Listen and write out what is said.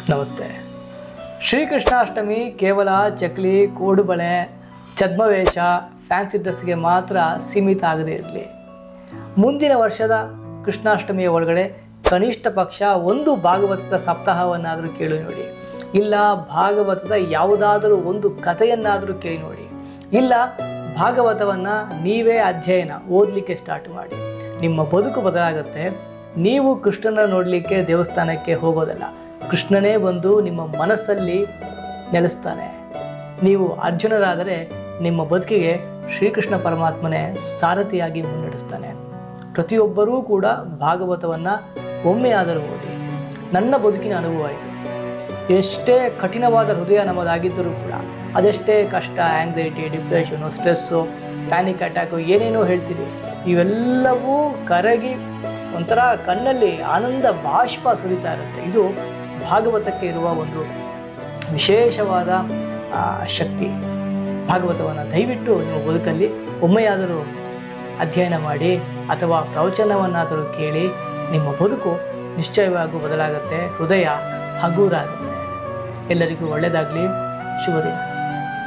ನಮಸ್ತೆ ಶ್ರೀಕೃಷ್ಣಾಷ್ಟಮಿ ಕೇವಲ ಚಕ್ಲಿ ಕೋಡುಬಳೆ ಛದ್ಮವೇಷ ಫ್ಯಾನ್ಸಿ ಡ್ರೆಸ್ಗೆ ಮಾತ್ರ ಸೀಮಿತ ಆಗದೇ ಇರಲಿ ಮುಂದಿನ ವರ್ಷದ ಕೃಷ್ಣಾಷ್ಟಮಿಯ ಒಳಗಡೆ ಕನಿಷ್ಠ ಪಕ್ಷ ಒಂದು ಭಾಗವತದ ಸಪ್ತಾಹವನ್ನಾದರೂ ಕೇಳಿ ನೋಡಿ ಇಲ್ಲ ಭಾಗವತದ ಯಾವುದಾದರೂ ಒಂದು ಕಥೆಯನ್ನಾದರೂ ಕೇಳಿ ನೋಡಿ ಇಲ್ಲ ಭಾಗವತವನ್ನು ನೀವೇ ಅಧ್ಯಯನ ಓದಲಿಕ್ಕೆ ಸ್ಟಾರ್ಟ್ ಮಾಡಿ ನಿಮ್ಮ ಬದುಕು ಬದಲಾಗುತ್ತೆ ನೀವು ಕೃಷ್ಣನ ನೋಡಲಿಕ್ಕೆ ದೇವಸ್ಥಾನಕ್ಕೆ ಹೋಗೋದಲ್ಲ ಕೃಷ್ಣನೇ ಬಂದು ನಿಮ್ಮ ಮನಸ್ಸಲ್ಲಿ ನೆಲೆಸ್ತಾನೆ ನೀವು ಅರ್ಜುನರಾದರೆ ನಿಮ್ಮ ಬದುಕಿಗೆ ಶ್ರೀಕೃಷ್ಣ ಪರಮಾತ್ಮನೇ ಸಾರಥಿಯಾಗಿ ಮುನ್ನಡೆಸ್ತಾನೆ ಪ್ರತಿಯೊಬ್ಬರೂ ಕೂಡ ಭಾಗವತವನ್ನು ಒಮ್ಮೆಯಾದರೂ ಓದಿ ನನ್ನ ಬದುಕಿನ ಅನುಭವ ಆಯಿತು ಎಷ್ಟೇ ಕಠಿಣವಾದ ಹೃದಯ ನಮ್ಮದಾಗಿದ್ದರೂ ಕೂಡ ಅದೆಷ್ಟೇ ಕಷ್ಟ anxiety depression stress panic attack ಏನೇನೋ ಹೇಳ್ತೀರಿ ಇವೆಲ್ಲವೂ ಕರಗಿ ಒಂಥರ ಕಣ್ಣಲ್ಲಿ ಆನಂದ ಬಾಷ್ಪ ಸುರಿತಾ ಇರುತ್ತೆ ಇದು ಭಾಗವತಕ್ಕೆ ಇರುವ ಒಂದು ವಿಶೇಷವಾದ ಆ, ಶಕ್ತಿ ಭಾಗವತವನ್ನು ದಯವಿಟ್ಟು ನಿಮ್ಮ ಬದುಕಲ್ಲಿ ಒಮ್ಮೆಯಾದರೂ ಅಧ್ಯಯನ ಮಾಡಿ ಅಥವಾ ಪ್ರವಚನವನ್ನಾದರೂ ಕೇಳಿ ನಿಮ್ಮ ಬದುಕು ನಿಶ್ಚಯವಾಗೂ ಬದಲಾಗುತ್ತೆ ಹೃದಯ ಹಗೂರಾಗುತ್ತೆ ಎಲ್ಲರಿಗೂ ಒಳ್ಳೆಯದಾಗಲಿ ಶುಭ ದಿನ